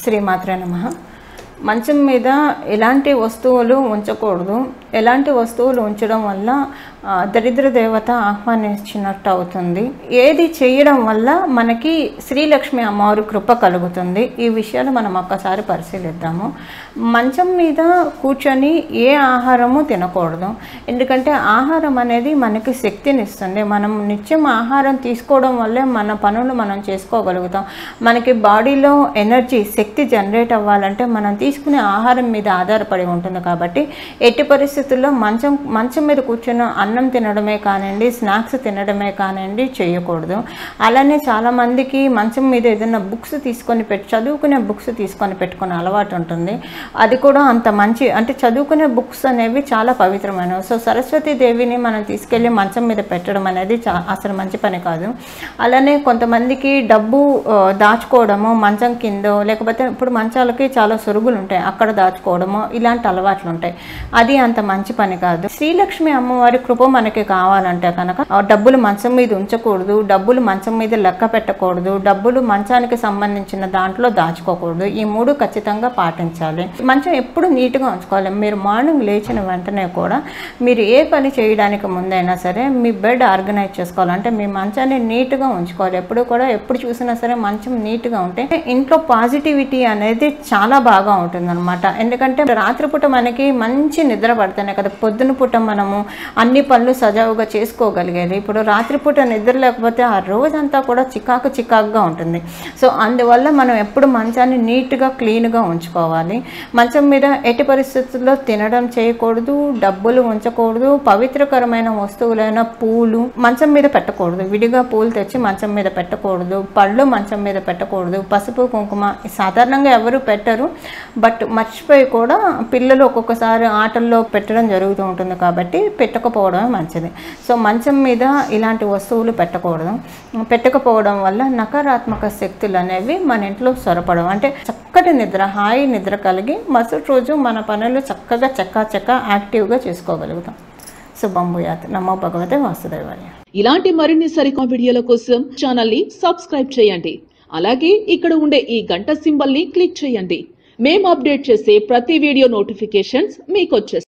శ్రీమాత్రే నమ మంచం మీద ఎలాంటి వస్తువులు ఉంచకూడదు ఎలాంటి వస్తువులు ఉంచడం వల్ల ఆ, దరిద్ర దేవత ఆహ్వానించినట్టు అవుతుంది ఏది చేయడం వల్ల మనకి శ్రీలక్ష్మి అమ్మవారి కృప కలుగుతుంది ఈ విషయాలు మనం ఒక్కసారి పరిశీలిద్దాము మంచం మీద కూర్చొని ఏ ఆహారము తినకూడదు ఎందుకంటే ఆహారం అనేది మనకి శక్తిని ఇస్తుంది మనం నిత్యం ఆహారం తీసుకోవడం వల్లే మన పనులు మనం చేసుకోగలుగుతాం మనకి బాడీలో ఎనర్జీ శక్తి జనరేట్ అవ్వాలంటే మనం తీసుకునే ఆహారం మీద ఆధారపడి ఉంటుంది కాబట్టి ఎట్టి పరిస్థితుల్లో మంచం మంచం మీద కూర్చొని అన్నం తినడమే కానివ్వండి స్నాక్స్ తినడమే కానివ్వండి చేయకూడదు అలానే చాలామందికి మంచం మీద ఏదైనా బుక్స్ తీసుకొని పెట్టి చదువుకునే బుక్స్ తీసుకొని పెట్టుకునే అలవాటు ఉంటుంది అది కూడా అంత మంచి అంటే చదువుకునే బుక్స్ అనేవి చాలా పవిత్రమైనవి సో సరస్వతి దేవిని మనం తీసుకెళ్ళి మంచం మీద పెట్టడం అనేది చా అసలు మంచి పని కాదు అలానే కొంతమందికి డబ్బు ఆ, దాచుకోవడము మంచం కిందో లేకపోతే ఇప్పుడు మంచాలకి చాలా సొరుగులు ఉంటాయి అక్కడ దాచుకోవడము ఇలాంటి అలవాట్లు ఉంటాయి అది అంత మంచి పని కాదు శ్రీలక్ష్మి అమ్మవారి కృప మనకి కావాలంటే కనుక ఆ డబ్బులు మంచం మీద ఉంచకూడదు డబ్బులు మంచం మీద లెక్క పెట్టకూడదు డబ్బులు మంచానికి సంబంధించిన దాంట్లో దాచుకోకూడదు ఈ మూడు ఖచ్చితంగా పాటించాలి మంచం ఎప్పుడు నీట్గా ఉంచుకోవాలి మీరు మార్నింగ్ లేచిన వెంటనే కూడా మీరు ఏ పని చేయడానికి ముందైనా సరే మీ బెడ్ ఆర్గనైజ్ చేసుకోవాలి అంటే మీ మంచాన్ని నీట్గా ఉంచుకోవాలి ఎప్పుడు కూడా ఎప్పుడు చూసినా సరే మంచం నీట్గా ఉంటే ఇంట్లో పాజిటివిటీ అనేది చాలా బాగా ఉంటుంది అనమాట ఎందుకంటే రాత్రిపూట మనకి మంచి నిద్ర పడుతున్నాయి కదా పొద్దున పూట మనము అన్ని పనులు సజావుగా చేసుకోగలిగేది ఇప్పుడు రాత్రిపూట నిద్ర లేకపోతే ఆ రోజంతా కూడా చికాకు చికాకుగా ఉంటుంది సో అందువల్ల మనం ఎప్పుడు మంచాన్ని నీట్గా క్లీన్గా ఉంచుకోవాలి మంచం మీద ఎట్టి పరిస్థితుల్లో తినడం చేయకూడదు డబ్బులు ఉంచకూడదు పవిత్రకరమైన వస్తువులైన పూలు మంచం మీద పెట్టకూడదు విడిగా పూలు తెచ్చి మంచం మీద పెట్టకూడదు పళ్ళు మంచం మీద పెట్టకూడదు పసుపు కుంకుమ సాధారణంగా ఎవరు పెట్టరు బట్ మర్చిపోయి కూడా పిల్లలు ఒక్కొక్కసారి ఆటల్లో పెట్టడం జరుగుతూ ఉంటుంది కాబట్టి పెట్టకపోవడమే మంచిది సో మంచం మీద ఇలాంటి వస్తువులు పెట్టకూడదు పెట్టకపోవడం వల్ల నకారాత్మక శక్తులు అనేవి మన ఇంట్లో సొరపడం అంటే చక్కటి నిద్ర హాయి నిద్ర కలిగి మరుసటి రోజు మన పనులు చక్కగా చక్కా చక్క యాక్టివ్గా చేసుకోగలుగుతాం శుభం భూయాత్ నమో భగవతే వాసుదేవాయ ఇలాంటి మరిన్ని సరికొత్త వీడియోల కోసం ఛానల్ ని సబ్స్క్రైబ్ చేయండి అలాగే ఇక్కడ ఉండే ఈ గంట సింబల్ ని క్లిక్ చేయండి మేము అప్డేట్ చేసే ప్రతి వీడియో నోటిఫికేషన్స్ మీకు వచ్చేస్తాయి